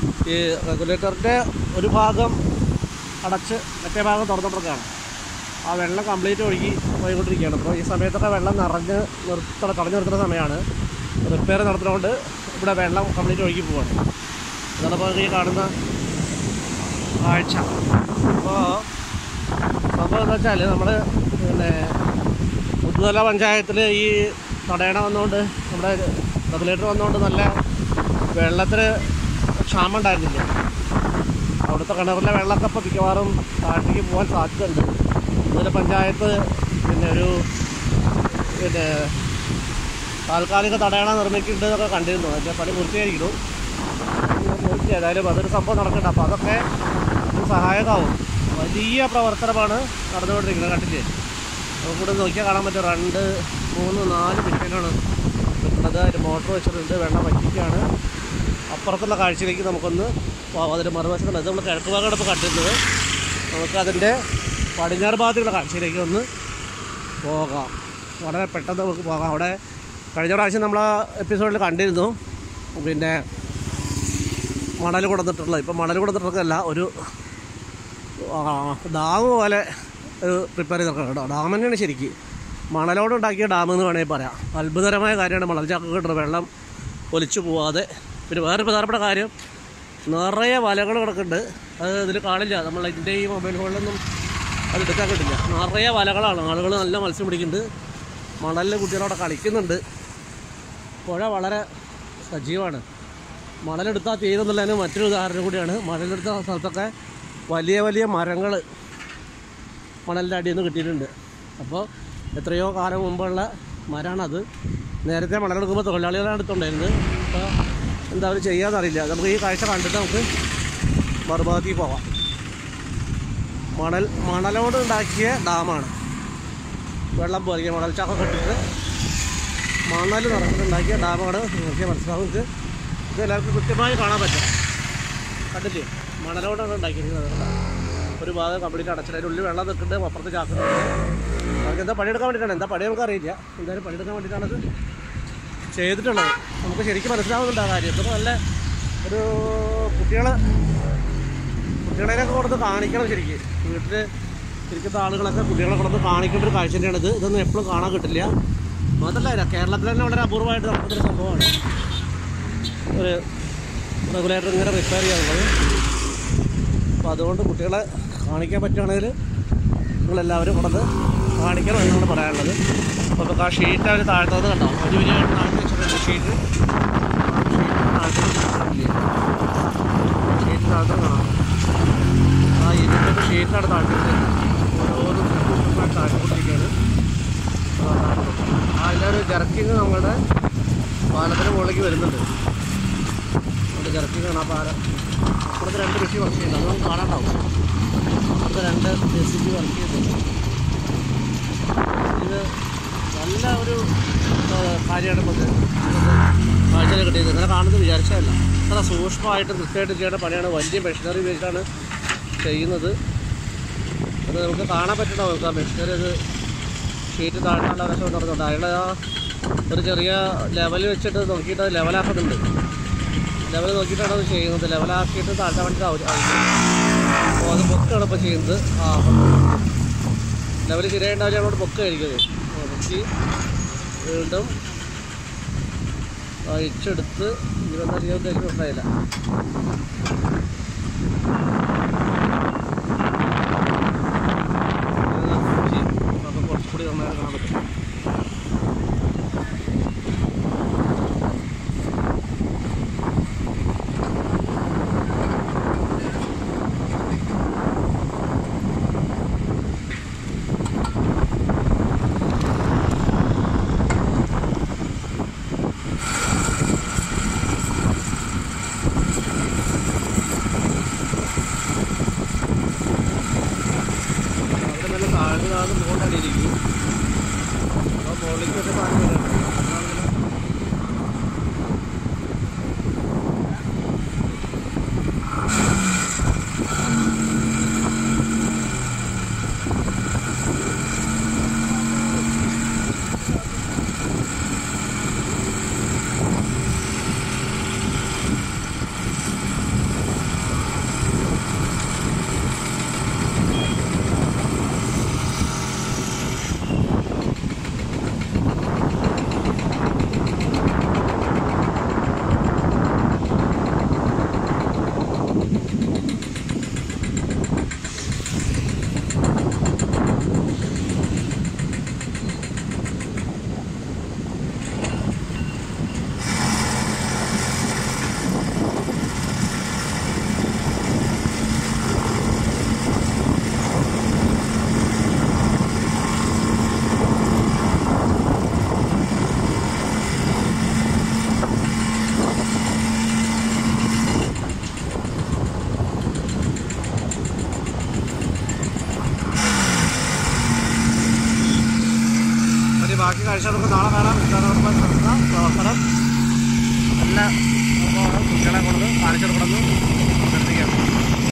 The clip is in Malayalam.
ഈ റെഗുലേറ്ററിൻ്റെ ഒരു ഭാഗം അടച്ച് മറ്റേ ഭാഗം തുറന്നിട്ടൊക്കെയാണ് ആ വെള്ളം കംപ്ലീറ്റ് ഒഴുകി പോയിക്കൊണ്ടിരിക്കുകയാണ് അപ്പോൾ ഈ സമയത്തൊക്കെ വെള്ളം നിറഞ്ഞ് നിർത്തണ തടഞ്ഞു നിർത്തുന്ന സമയമാണ് റിപ്പയർ നടത്തുന്നതുകൊണ്ട് ഇവിടെ വെള്ളം കംപ്ലീറ്റ് ഒഴുകി പോവാണ് അതാണ് ഇപ്പോൾ ഈ കാണുന്ന കാഴ്ച അപ്പോൾ സംഭവം എന്താ വെച്ചാൽ നമ്മൾ പിന്നെ പുതുതല പഞ്ചായത്തിൽ ഈ തടയണ വന്നുകൊണ്ട് നമ്മുടെ റെഗുലേറ്റർ വന്നുകൊണ്ട് നല്ല വെള്ളത്തിന് ക്ഷാമം ഉണ്ടായിരുന്നില്ല അവിടുത്തെ കിണറിലെ വെള്ളമൊക്കെ ഇപ്പോൾ മിക്കവാറും താഴത്തേക്ക് പോകാൻ സാധ്യതയുണ്ട് അതുപോലെ പഞ്ചായത്ത് പിന്നെ ഒരു പിന്നെ താൽക്കാലിക തടയണ നിർമ്മിക്കുന്നുണ്ടെന്നൊക്കെ കണ്ടിരുന്നു അതിൻ്റെ പണി പൂർത്തിയായിരിക്കുന്നു നോക്കി ഏതായാലും അതൊരു സംഭവം നടക്കണ്ട അപ്പോൾ അതൊക്കെ ഒരു സഹായകമാവും വലിയ പ്രവർത്തനമാണ് നടന്നുകൊണ്ടിരിക്കുന്നത് കണ്ടില്ലേ നമുക്കിവിടെ നോക്കിയാൽ കാണാൻ പറ്റും രണ്ട് മൂന്ന് നാല് മിനിറ്റിനാണ് നിൽക്കുന്നത് അതിൽ മോട്ടർ വെച്ചിട്ടുണ്ട് വെള്ളം വറ്റിക്കുകയാണ് അപ്പുറത്തുള്ള കാഴ്ചയിലേക്ക് നമുക്കൊന്ന് പോകാം അതിൻ്റെ മറുവശത്തുള്ള ഇത് നമ്മൾ കിഴക്ക് ഭാഗമാണ് ഇപ്പോൾ കണ്ടിരുന്നത് നമുക്ക് അതിൻ്റെ പടിഞ്ഞാറ് ഭാഗത്തുള്ള കാഴ്ചയിലേക്ക് ഒന്ന് പോകാം വളരെ പെട്ടെന്ന് നമുക്ക് പോകാം അവിടെ കഴിഞ്ഞ പ്രാവശ്യം നമ്മൾ ആ എപ്പിസോഡിൽ കണ്ടിരുന്നു പിന്നെ മണൽ കൊടുത്തിട്ടുള്ളത് ഇപ്പം മണൽ കൊടുത്തിട്ടൊക്കെയല്ല ഒരു ഡാം പോലെ ഒരു പ്രിപ്പയർ ചെയ്തിട്ടുണ്ട് കേട്ടോ ഡാം തന്നെയാണ് ശരിക്ക് മണലോട് ഉണ്ടാക്കിയ ഡാം എന്ന് വേണമെങ്കിൽ പറയാം അത്ഭുതകരമായ കാര്യമാണ് മണൽ ചാക്ക് കിട്ടുന്നത് വെള്ളം ഒലിച്ചു പോവാതെ പിന്നെ വേറെ പ്രധാനപ്പെട്ട കാര്യം നിറയെ വലകൾ കിടക്കുന്നുണ്ട് അത് ഇതിൽ കാണില്ല നമ്മൾ ഇതിൻ്റെ ഈ മൊബൈൽ ഫോണിലൊന്നും അത് എടുക്കാൻ കിട്ടില്ല നിറയെ വലകളാണ് ആളുകൾ നല്ല മത്സ്യം പിടിക്കുന്നുണ്ട് മണലിൽ കുട്ടികളവിടെ കളിക്കുന്നുണ്ട് പുഴ വളരെ സജീവമാണ് മണലെടുത്താൽ തീരുന്നുള്ളതിന് മറ്റൊരു ഉദാഹരണം കൂടിയാണ് മണലെടുത്ത സ്ഥലത്തൊക്കെ വലിയ വലിയ മരങ്ങൾ മണലിൻ്റെ അടിയിൽ നിന്ന് കിട്ടിയിട്ടുണ്ട് അപ്പോൾ എത്രയോ കാലം മുമ്പുള്ള മരമാണത് നേരത്തെ മണലെടുക്കുമ്പോൾ തൊഴിലാളികളാണ് എടുത്തുണ്ടായിരുന്നത് അപ്പോൾ എന്താ അവർ ചെയ്യാന്നറിയില്ല നമുക്ക് ഈ കാഴ്ച കണ്ടിട്ട് നമുക്ക് മറുഭാഗത്തേക്ക് പോവാം മണൽ മണലോട് ഉണ്ടാക്കിയ ഡാമാണ് വെള്ളം പോരിക മണൽ ചാക്കൊക്കെ ഇട്ടിട്ട് മണൽ നിറച്ചിട്ടുണ്ടാക്കിയ ഡാമാണ് നോക്കിയാൽ മനസ്സിലാവും ഇത് ഇത് എല്ലാവർക്കും കൃത്യമായി കാണാൻ പറ്റും കണ്ടില്ലേ മണലോടാണ് ഉണ്ടാക്കിയിരിക്കുന്നത് അതുകൊണ്ടാ. ഒരു ഭാഗം കംപ്ലീറ്റ് അടച്ചിട്ട് അതിൻ്റെ ഉള്ളിൽ വെള്ളം നിൽക്കുന്നുണ്ട് അപ്പുറത്ത് ചാക്കുന്നുണ്ട് അവർക്ക് എന്താ പണിയെടുക്കാൻ വേണ്ടിയിട്ടാണ് എന്താ പണി നമുക്ക് അറിയില്ല എന്തായാലും പണിയെടുക്കാൻ വേണ്ടിയിട്ടാണ് ഇത് ചെയ്തിട്ടുള്ളത് നമുക്ക് ശരിക്കും മനസ്സിലാവുന്നുണ്ട് ആ കാര്യം ഇപ്പം നല്ല ഒരു കുട്ടികളെ കുട്ടികളെയൊക്കെ കൊടുത്ത് കാണിക്കണം ശരിക്കും വീട്ടിൽ ഇരിക്കുന്ന ആളുകളൊക്കെ കുട്ടികളെ കൊടുത്ത് കാണിക്കേണ്ട ഒരു കാഴ്ച തന്നെയാണ് ഇത് ഇതൊന്നും എപ്പോഴും കാണാൻ കിട്ടില്ല മാത്രമല്ല കേരളത്തിൽ തന്നെ വളരെ അപൂർവമായിട്ട് നടക്കുന്നൊരു സംഭവമാണ് ഒരു റെഗുലേറ്റർ ഇങ്ങനെ റിപ്പയർ ചെയ്യാനുള്ളത് അപ്പോൾ അതുകൊണ്ട് കുട്ടികളെ കാണിക്കാൻ പറ്റുകയാണെങ്കിൽ നിങ്ങളെല്ലാവരും കൊണ്ടത് കാണിക്കണം എന്നാണ് പറയാനുള്ളത് അപ്പോൾ നമുക്ക് ആ ഷീറ്റ് അവർ താഴ്ത്തത് കണ്ടോ ഒരു വലിയ താഴ്ത്തി വെച്ചിട്ടുണ്ട് ഷീറ്റ് ഷീറ്റ് താഴ്ത്തത് കാണാം ആ ഇരുപത്തെട്ട് ഷീറ്റാണ് താഴ്ത്തിയത് ഓരോന്നും താഴ്ത്തിക്കൊണ്ടിരിക്കുകയാണ് ആ അതിലൊരു ജർക്കിങ് നമ്മുടെ പാലത്തിന് മുകളിലേക്ക് വരുന്നുണ്ട് അതുകൊണ്ട് ജർക്കിങ് ആണ് ആ പാലം അപ്പുറത്ത് രണ്ട് കൃഷി വർക്ക് ചെയ്യുന്നത് അത് നമുക്ക് കാണാണ്ടാവും അപ്പുറത്ത് രണ്ട് ജെ സി ബി വർക്ക് ചെയ്യുന്നുണ്ട് ഇത് നല്ല ഒരു കാര്യമാണ് നമുക്ക് കാഴ്ചയിൽ കിട്ടിയത് ഇങ്ങനെ കാണുന്നത് വിചാരിച്ചതല്ല അത്ര സൂക്ഷ്മമായിട്ട് കൃത്യമായിട്ട് ചെയ്യേണ്ട പണിയാണ് വലിയ മെഷീനറി ഉപയോഗിച്ചാണ് ചെയ്യുന്നത് അത് നമുക്ക് കാണാൻ പറ്റണം നമുക്ക് ആ മെഷീനറി അത് ഷീറ്റ് താഴ്ത്താനുള്ള ആവശ്യം നടന്നുണ്ട് അയാൾ ആ ഒരു ചെറിയ ലെവൽ വെച്ചിട്ട് നോക്കിയിട്ട് അത് ലെവലാക്കുന്നുണ്ട് ലെവൽ നോക്കിയിട്ടാണ് അത് ചെയ്യുന്നത് ലെവലാക്കിയിട്ട് താഴ്ത്താൻ വേണ്ടിയിട്ട് അവർ അപ്പോൾ അത് പൊക്കാണ് ഇപ്പോൾ ചെയ്യുന്നത് ആ ലെവൽ ശരിയായിട്ടുണ്ടാവില്ല അങ്ങോട്ട് പൊക്കായിരിക്കും അത് ആ, പൊക്കി വീണ്ടും അഴിച്ചെടുത്ത് ഇരുപത്താറ് ഇരുപത്തേക്ക് ഉണ്ടായില്ല അപ്പോൾ കുറച്ചുകൂടി നന്നായിട്ട് കാണാൻ പറ്റും അവിടെ നല്ല താഴ്ന്ന താഴ്ന്ന് മുകളിലടിയിരിക്കും നാളെ കാണാം ഇതാണ് നമ്മുടെ പ്രവർത്തനം നല്ല സംഭവമാണ് കുട്ടികളെ കൊണ്ട്